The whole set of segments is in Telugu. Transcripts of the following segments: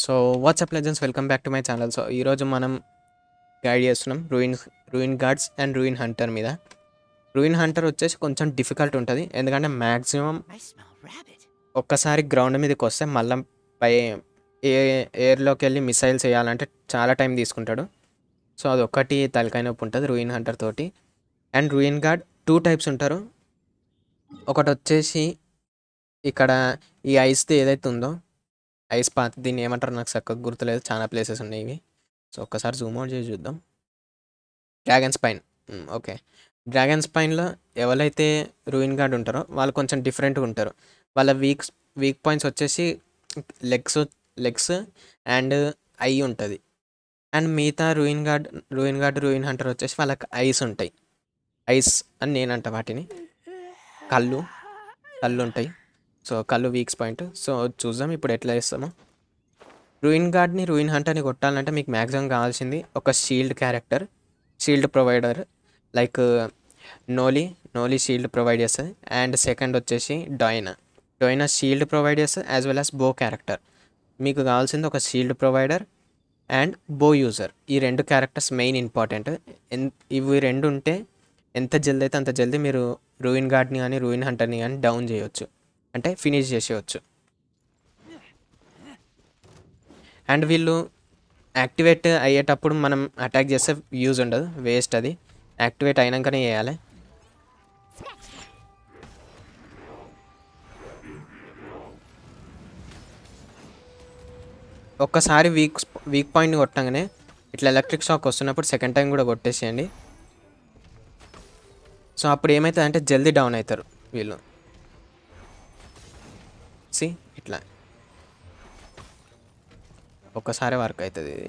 So what's up legends welcome back to my channel so ఈరోజు మనం గైడ్ చేస్తున్నాం ruin ruin guards and ruin hunter మీద రూయిన్ హంటర్ వచ్చేసి కొంచెం డిఫికల్ట్ ఉంటుంది ఎందుకంటే మ్యాక్సిమం I smell rabbit. ఒక్కసారి గ్రౌండ్ మీదకి వస్తే మళ్ళీ పై ఏ ఎయిర్లోకి వెళ్ళి మిసైల్స్ వేయాలంటే చాలా టైం తీసుకుంటాడు సో అది ఒక్కటి తలకాయ నొప్పి ఉంటుంది రూయిన్ హంటర్ తోటి and ruin guard two types ఉంటారు ఒకటి వచ్చేసి ఇక్కడ ఈ ఐస్ది ఏదైతే ఉందో ఐస్ పాత్ దీన్ని ఏమంటారు నాకు చక్కగా గుర్తులేదు చాలా ప్లేసెస్ ఉన్నాయి ఇవి సో ఒక్కసారి జూమ్ అవుట్ చేసి చూద్దాం డ్రాగన్ స్పైన్ ఓకే డ్రాగన్ స్పైన్లో ఎవరైతే రూయిన్ గార్డ్ ఉంటారో వాళ్ళు కొంచెం డిఫరెంట్గా ఉంటారు వాళ్ళ వీక్ వీక్ పాయింట్స్ వచ్చేసి లెగ్స్ లెగ్స్ అండ్ ఐ ఉంటుంది అండ్ మిగతా ruin guard ruin guard ruin hunter వచ్చేసి వాళ్ళకి ఐస్ ఉంటాయి ఐస్ అని నేనంట వాటిని కళ్ళు కళ్ళు ఉంటాయి సో కళ్ళు వీక్స్ పాయింట్ సో చూద్దాం ఇప్పుడు ఎట్లా వేస్తామో రూయిన్ గార్డ్ని రూయిన్ హంటర్ని కొట్టాలంటే మీకు మ్యాక్సిమం కావాల్సింది ఒక shield character shield provider like Noelle Noelle shield provide చేస్తుంది అండ్ సెకండ్ వచ్చేసి డొయినా డొయినా షీల్డ్ ప్రొవైడ్ చేస్తుంది as well as bow character మీకు కావాల్సింది ఒక shield provider and bow user ఈ రెండు క్యారెక్టర్స్ మెయిన్ ఇంపార్టెంట్ ఎన్ ఇవి రెండు ఉంటే ఎంత జల్దీ అయితే అంత జల్దీ మీరు రూయిన్ గార్డ్ని కానీ రూయిన్ హంటర్ని కానీ డౌన్ చేయొచ్చు అంటే ఫినిష్ చేసేయచ్చు అండ్ వీళ్ళు యాక్టివేట్ అయ్యేటప్పుడు మనం అటాక్ చేస్తే యూజ్ ఉండదు వేస్ట్ అది యాక్టివేట్ అయినాకనే చేయాలి ఒక్కసారి వీక్ వీక్ పాయింట్ కొట్టగానే ఇట్లా ఎలక్ట్రిక్ షాక్ వస్తున్నప్పుడు సెకండ్ టైం కూడా కొట్టేసేయండి సో అప్పుడు ఏమవుతుంది అంటే జల్దీ డౌన్ అవుతారు వీళ్ళు సి ఇట్లా ఒక్కసారి వర్క్ అవుతుంది ఇది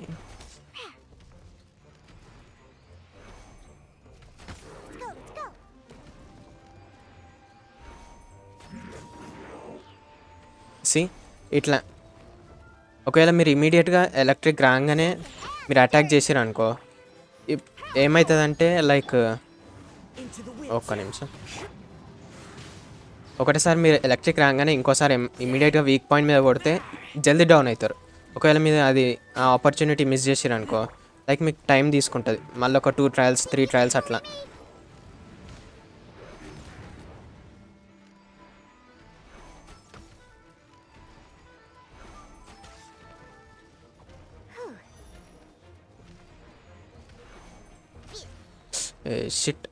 సి ఇట్లా ఒకవేళ మీరు ఇమీడియట్గా ఎలక్ట్రిక్ రాగానే మీరు అటాక్ చేసారు అనుకో ఇప్- ఏమవుతుందంటే లైక్ Into the wind. ఒక్క నిమిషం ఒకటేసారి మీరు ఎలక్ట్రిక్ రాగానే ఇంకోసారి ఇమీడియట్గా వీక్ పాయింట్ మీద కొడితే జల్దీ డౌన్ అవుతారు ఒకవేళ మీరు అది ఆ ఆపర్చునిటీ మిస్ చేసారు అనుకో లైక్ మీకు టైం తీసుకుంటుంది మళ్ళీ ఒక టూ ట్రయల్స్ త్రీ ట్రయల్స్ అట్లా shit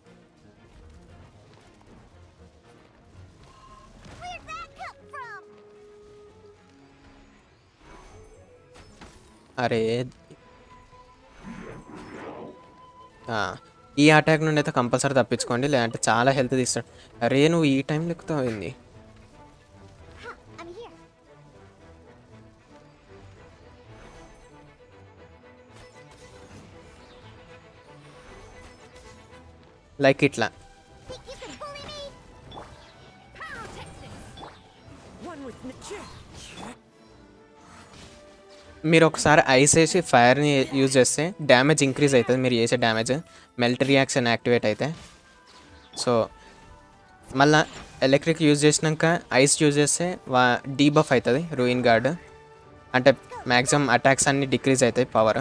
Where'd that come from? అరే ఆ, ఈ అటాక్ నుండి అయితే కంపల్సరీ తప్పించుకోండి లేదంటే చాలా హెల్త్ తీస్తాడు అరే నువ్వు ఈ టైం లెక్కుతావు ఏంది Huh, I'm here. లైక్ ఇట్లా Think you can bully me? One with mature. మీరు ఒకసారి ఐస్ వేసి ఫైర్ని యూజ్ చేస్తే డ్యామేజ్ ఇంక్రీజ్ అవుతుంది మీరు చేసే డ్యామేజ్ మెల్ట్ రియాక్షన్ యాక్టివేట్ అయితే సో మళ్ళా ఎలక్ట్రిక్ యూజ్ చేసినాక ఐస్ యూజ్ చేస్తే వా డీబఫ్ అవుతుంది రూయిన్ గార్డ్ అంటే మ్యాక్సిమం అటాక్స్ అన్ని డిక్రీజ్ అవుతాయి పవర్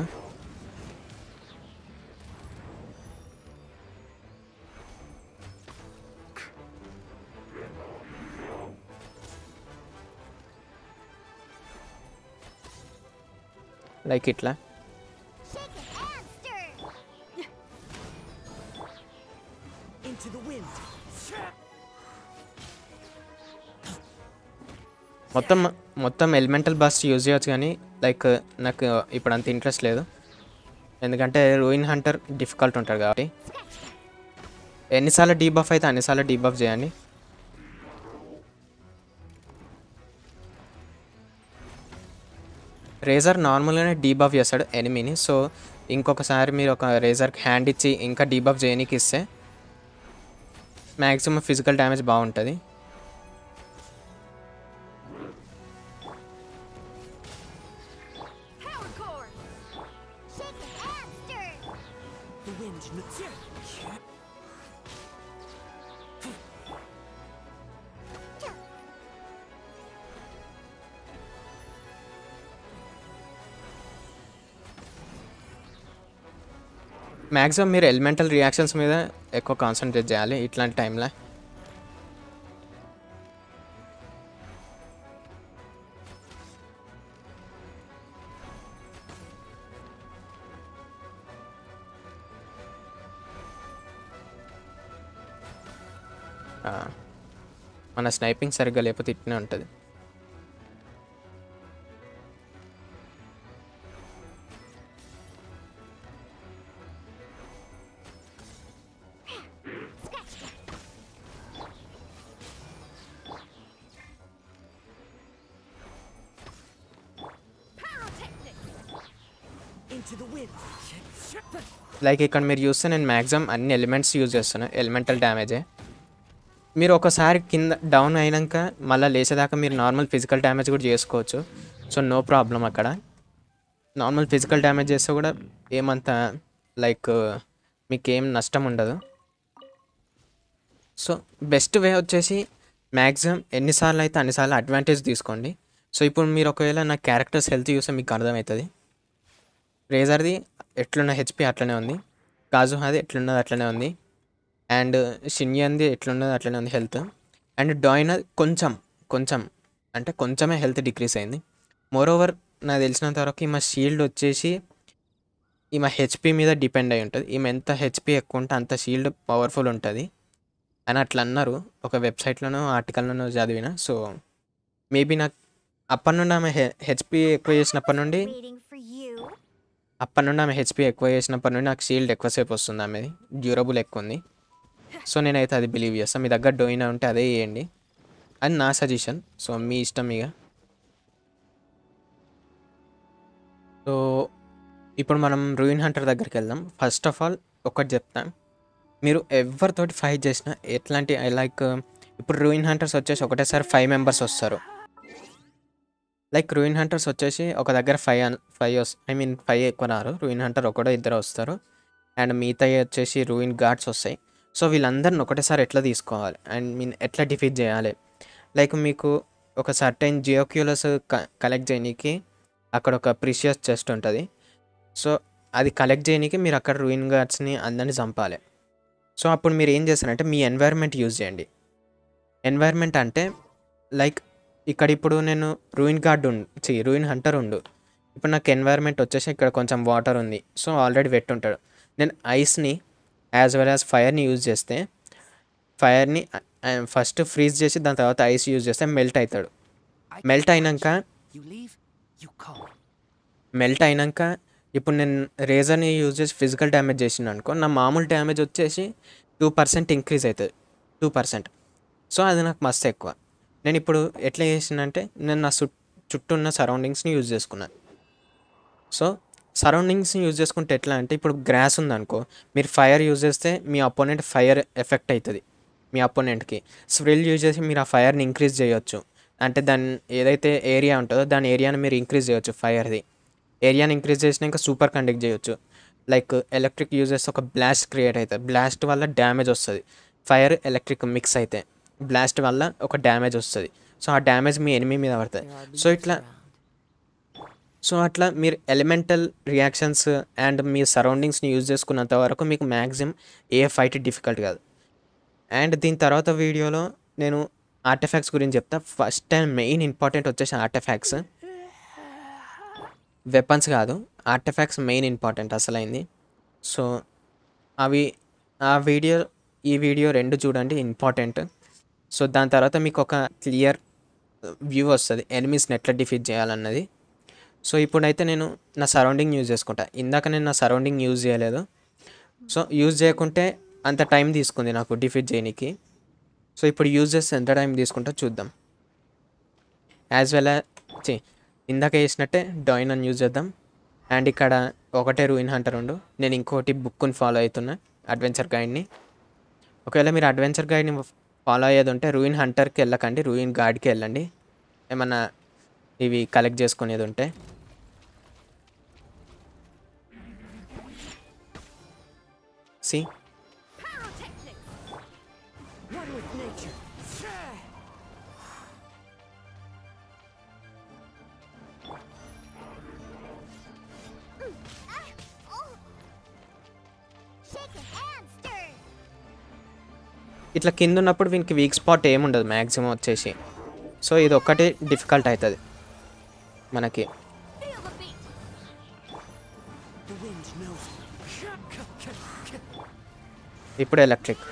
లైక్ ఇట్లా Shake it and stir. Into the wind. మొత్తం మొత్తం ఎలిమెంటల్ బస్ యూజ్ చేయొచ్చు కానీ లైక్ నాకు ఇప్పుడు అంత ఇంట్రెస్ట్ లేదు ఎందుకంటే రూయిన్ హంటర్ డిఫికల్ట్ ఉంటాడు కాబట్టి ఎన్నిసార్లు డీబఫ్ అయితే అన్నిసార్లు డీబఫ్ చేయండి రేజర్ నార్మల్గానే డీబఫ్ చేస్తాడు ఎనిమిని సో ఇంకొకసారి మీరు ఒక రేజర్కి హ్యాండ్ ఇచ్చి ఇంకా డీబఫ్ చేయనీకి ఇస్తే మ్యాక్సిమం ఫిజికల్ డ్యామేజ్ బాగుంటుంది Power core. Shake it and stir. The wind mature. Maximum మీరు ఎలిమెంటల్ రియాక్షన్స్ మీద ఎక్కువ కాన్సన్ట్రేట్ చేయాలి ఇట్లాంటి టైంలో మన స్నైపింగ్ సరిగ్గా లేకపోతే ఇట్నే ఉంటుంది Into the wind. లైక్ ఇక్కడ మీరు చూస్తే నేను మ్యాక్సిమం అన్ని ఎలిమెంట్స్ యూజ్ చేస్తున్నాను ఎలిమెంటల్ డ్యామేజే మీరు ఒకసారి కింద డౌన్ అయినాక మళ్ళీ లేచేదాకా మీరు నార్మల్ ఫిజికల్ డ్యామేజ్ కూడా చేసుకోవచ్చు సో నో ప్రాబ్లం అక్కడ నార్మల్ ఫిజికల్ డ్యామేజ్ చేస్తే కూడా ఏమంత లైక్ మీకు ఏం నష్టం ఉండదు సో బెస్ట్ వే వచ్చేసి మ్యాక్సిమం ఎన్నిసార్లు అయితే అన్నిసార్లు అడ్వాంటేజ్ తీసుకోండి సో ఇప్పుడు మీరు ఒకవేళ నా క్యారెక్టర్స్ హెల్త్ చూస్తే మీకు అర్థమవుతుంది రేజర్ది ఎట్లున్న హెచ్పి అట్లనే ఉంది కాజుహాది ఎట్లున్నది అట్లనే ఉంది అండ్ షిన్యన్ది ఎట్లున్నది అట్లనే ఉంది హెల్త్ అండ్ డాయిన్ కొంచెం కొంచెం అంటే కొంచెమే హెల్త్ డిక్రీస్ అయింది మోర్ ఓవర్ నాకు తెలిసినంత వరకు ఈమె షీల్డ్ వచ్చేసి ఈమె హెచ్పి మీద డిపెండ్ అయి ఉంటుంది ఈమె ఎంత హెచ్పి ఎక్కువ ఉంటే అంత షీల్డ్ పవర్ఫుల్ ఉంటుంది అని అట్లా అన్నారు ఒక వెబ్సైట్లోనో ఆర్టికల్లోనో చదివిన సో మేబీ నాకు అప్పటి నుండి ఆమె హెచ్పి ఎక్కువ చేసినప్పటి నుండి Waiting for you. అప్పటి నుండి ఆమె హెచ్పి ఎక్కువ చేసినప్పటి నుండి నాకు షీల్డ్ ఎక్కువసేపు వస్తుంది ఆమెది డ్యూరబుల్ ఎక్కువ ఉంది సో నేనైతే అది బిలీవ్ చేస్తాను మీ దగ్గర డోయినా ఉంటే అదే చేయండి అది నా సజెషన్ సో మీ ఇష్టం ఇక సో ఇప్పుడు మనం రూయిన్ హంటర్ దగ్గరికి వెళ్దాం ఫస్ట్ ఆఫ్ ఆల్ ఒకటి చెప్తాం మీరు ఎవరితోటి ఫైట్ చేసినా ఎట్లాంటి లైక్ ఇప్పుడు రూయిన్ హంటర్స్ వచ్చేసి ఒకటేసారి ఫైవ్ మెంబర్స్ వస్తారు లైక్ రూయిన్ హంటర్స్ వచ్చేసి ఒక దగ్గర five five I mean five ఎక్కువ రారు రూయిన్ హంటర్ ఒకడో ఇద్దరు వస్తారు అండ్ మిగతా వచ్చేసి రూయిన్ గార్డ్స్ వస్తాయి సో వీళ్ళందరిని ఒకటేసారి ఎట్లా తీసుకోవాలి అండ్ మీన్ ఎట్లా డిఫీట్ చేయాలి లైక్ మీకు ఒక సర్టైన్ జియోక్యూలస్ కలెక్ట్ చేయనీకి అక్కడ ఒక ప్రిషియస్ చెస్ట్ ఉంటుంది సో అది కలెక్ట్ చేయనీకి మీరు అక్కడ రూయిన్ గార్డ్స్ని అందరినీ చంపాలి సో అప్పుడు మీరు ఏం చేస్తారంటే మీ ఎన్వైర్న్మెంట్ యూజ్ చేయండి ఎన్వైర్న్మెంట్ అంటే లైక్ ఇక్కడ ఇప్పుడు నేను రూయిన్ గార్డ్ ఉండు చి రూయిన్ హంటర్ ఉండు ఇప్పుడు నాకు ఎన్వైర్న్మెంట్ వచ్చేసి ఇక్కడ కొంచెం వాటర్ ఉంది సో ఆల్రెడీ వెట్ ఉంటాడు నేను ఐస్ని యాజ్ వెల్ యాజ్ ఫైర్ని యూజ్ చేస్తే ఫైర్ని ఫస్ట్ ఫ్రీజ్ చేసి దాని తర్వాత ఐస్ యూజ్ చేస్తే మెల్ట్ అవుతాడు మెల్ట్ అయినాక You leave, you call. Melt అయినాక ఇప్పుడు నేను రేజర్ని యూజ్ చేసి ఫిజికల్ డ్యామేజ్ చేసిన అనుకో నా మామూలు డ్యామేజ్ వచ్చేసి టూ పర్సెంట్ ఇంక్రీజ్ అవుతుంది టూ పర్సెంట్ సో అది నాకు మస్తు ఎక్కువ నేను ఇప్పుడు ఎట్లా చేసినంటే నేను నా చుట్ చుట్టూ ఉన్న సరౌండింగ్స్ని యూజ్ చేసుకున్నాను సో సరౌండింగ్స్ని యూజ్ చేసుకుంటే ఎట్లా అంటే ఇప్పుడు గ్రాస్ ఉందనుకో మీరు ఫైర్ యూజ్ చేస్తే మీ అపోనెంట్ ఫైర్ ఎఫెక్ట్ అవుతుంది మీ అపోనెంట్కి స్ప్రిల్ యూజ్ చేసి మీరు ఆ ఫైర్ని ఇంక్రీజ్ చేయొచ్చు అంటే దాని ఏదైతే ఏరియా ఉంటుందో దాని ఏరియాని మీరు ఇంక్రీజ్ చేయొచ్చు ఫైర్ది ఏరియాని ఇంక్రీజ్ చేసినాక సూపర్ కండక్ట్ చేయొచ్చు లైక్ ఎలక్ట్రిక్ యూజ్ చేస్తే ఒక బ్లాస్ట్ క్రియేట్ అవుతుంది బ్లాస్ట్ వల్ల డ్యామేజ్ వస్తుంది ఫైర్ ఎలక్ట్రిక్ మిక్స్ అయితే బ్లాస్ట్ వల్ల ఒక డ్యామేజ్ వస్తుంది సో ఆ డ్యామేజ్ మీ ఎనిమి మీద పడుతుంది సో ఇట్లా సో అట్లా మీరు ఎలిమెంటల్ రియాక్షన్స్ అండ్ మీ సరౌండింగ్స్ని యూజ్ చేసుకున్నంత వరకు మీకు మ్యాక్సిమం ఏ ఫైట్ డిఫికల్ట్ కాదు అండ్ దీని తర్వాత వీడియోలో నేను ఆర్టిఫాక్ట్స్ గురించి చెప్తా ఫస్ట్ టైం మెయిన్ ఇంపార్టెంట్ వచ్చేసి ఆర్టిఫాక్ట్స్ వెపన్స్ కాదు ఆర్టిఫాక్ట్స్ మెయిన్ ఇంపార్టెంట్ అసలైంది సో అవి ఆ వీడియో ఈ వీడియో రెండు చూడండి ఇంపార్టెంట్ సో దాని తర్వాత మీకు ఒక క్లియర్ వ్యూ వస్తుంది ఎనిమీస్ని ఎట్లా డిఫీట్ చేయాలన్నది సో ఇప్పుడైతే నేను నా సరౌండింగ్ యూజ్ చేసుకుంటా ఇందాక నేను నా సరౌండింగ్ యూజ్ చేయలేదు సో యూజ్ చేయకుంటే అంత టైం తీసుకుంది నాకు డిఫీట్ చేయడానికి సో ఇప్పుడు యూజ్ చేస్తే ఎంత టైం తీసుకుంటా చూద్దాం యాజ్ వెల్ చి ఇందాక వేసినట్టే డాయిన్ అని యూజ్ చేద్దాం అండ్ ఇక్కడ ఒకటే రూయిన్ హంటర్ ఉండు నేను ఇంకోటి బుక్ని ఫాలో అవుతున్నా అడ్వెంచర్ గైడ్ని ఒకవేళ మీరు అడ్వెంచర్ గైడ్ని ఫాలో అయ్యేది ఉంటే రూయిన్ హంటర్కి వెళ్ళకండి రూయిన్ గార్డ్కి వెళ్ళండి ఏమన్నా ఇవి కలెక్ట్ చేసుకునేది ఉంటే సి One with nature. ఇట్లా కింద ఉన్నప్పుడు వీనికి వీక్ స్పాట్ ఏముండదు మ్యాక్సిమం వచ్చేసి సో ఇది ఒక్కటి డిఫికల్ట్ అవుతుంది మనకి Feel the beat. The wind knows ఇప్పుడు ఎలక్ట్రిక్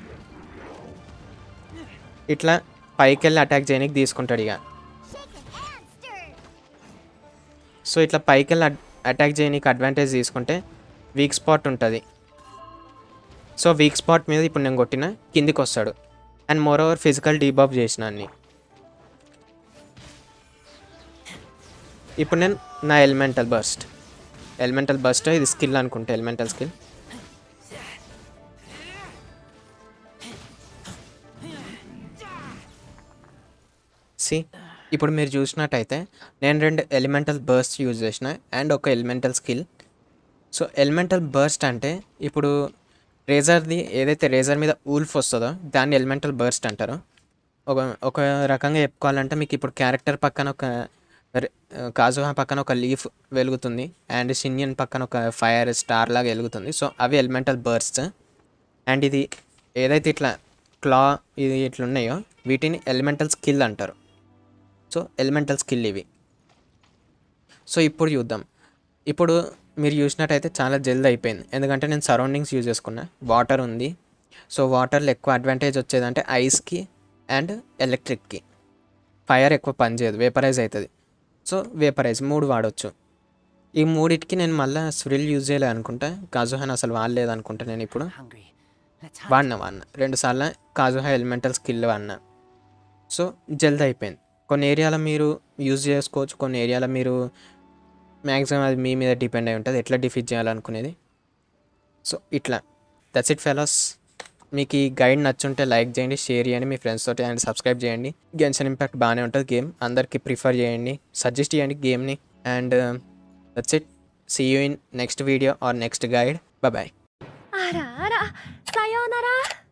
ఇట్లా పైకి వెళ్ళి అటాక్ చేయడానికి తీసుకుంటాడు ఇక Shaken and stirred. సో ఇట్లా పైకి వెళ్ళి అటాక్ చేయడానికి అడ్వాంటేజ్ తీసుకుంటే వీక్ స్పాట్ ఉంటుంది సో వీక్ స్పాట్ మీద ఇప్పుడు నేను కొట్టిన కిందికి వస్తాడు and moreover physical debuff చేసిన అన్ని ఇప్పుడు నేను నా ఎలిమెంటల్ బర్స్ట్ ఎలిమెంటల్ బర్స్ట్ ఇది స్కిల్ అనుకుంటా ఎలిమెంటల్ స్కిల్ సి ఇప్పుడు మీరు చూసినట్టయితే నేను రెండు ఎలిమెంటల్ బర్స్ట్ యూజ్ చేసిన అండ్ ఒక elemental skill so elemental burst అంటే ఇప్పుడు రేజర్ది ఏదైతే రేజర్ మీద ఊల్ఫ్ వస్తుందో దాన్ని ఎలిమెంటల్ బర్స్ట్ అంటారు ఒక ఒక రకంగా చెప్పుకోవాలంటే మీకు ఇప్పుడు క్యారెక్టర్ పక్కన ఒక రే- కాజుహా పక్కన ఒక లీఫ్ వెలుగుతుంది అండ్ షిన్యన్ పక్కన ఒక ఫైర్ స్టార్ లాగా వెలుగుతుంది సో అవి ఎలిమెంటల్ బర్స్ట్ అండ్ ఇది ఏదైతే ఇట్లా క్లా ఇది ఇట్లా ఉన్నాయో వీటిని ఎలిమెంటల్ స్కిల్ అంటారు సో ఎలిమెంటల్ స్కిల్ ఇవి సో ఇప్పుడు చూద్దాం ఇప్పుడు మీరు చూసినట్టయితే చాలా జల్దీ అయిపోయింది ఎందుకంటే నేను సరౌండింగ్స్ యూజ్ చేసుకున్నా వాటర్ ఉంది సో వాటర్లో ఎక్కువ అడ్వాంటేజ్ వచ్చేదంటే ఐస్కి అండ్ ఎలక్ట్రిక్కి ఫైర్ ఎక్కువ పనిచేయదు వేపరైజ్ అవుతుంది సో వేపరైజ్ మూడు వాడవచ్చు ఈ మూడిటికి నేను మళ్ళీ స్విల్ యూజ్ చేయలేదు అనుకుంటా కాజుహాన్ అసలు వాడలేదు అనుకుంటా నేను ఇప్పుడు Hungry. Let's hunt. వాడినా వాడినా రెండు సార్లు కాజుహా ఎలిమెంటల్ స్కిల్ వాడినా సో జల్దీ అయిపోయింది కొన్ని ఏరియాలో మీరు యూజ్ చేసుకోవచ్చు కొన్ని ఏరియాలో మీరు మ్యాక్సిమం అది మీ మీద డిపెండ్ అయి ఉంటుంది ఎట్లా డిఫీట్ చేయాలనుకునేది సో ఇట్లా దట్స్ ఇట్ ఫెలోస్ మీకు ఈ గైడ్ నచ్చుంటే లైక్ చేయండి షేర్ చేయండి మీ ఫ్రెండ్స్ తోటి అండ్ సబ్స్క్రైబ్ చేయండి గెన్షన్ ఇంపాక్ట్ బాగానే ఉంటుంది గేమ్ అందరికీ ప్రిఫర్ చేయండి సజెస్ట్ చేయండి గేమ్ని and that's it see you in next video or next guide bye Ara ara. Sayonara.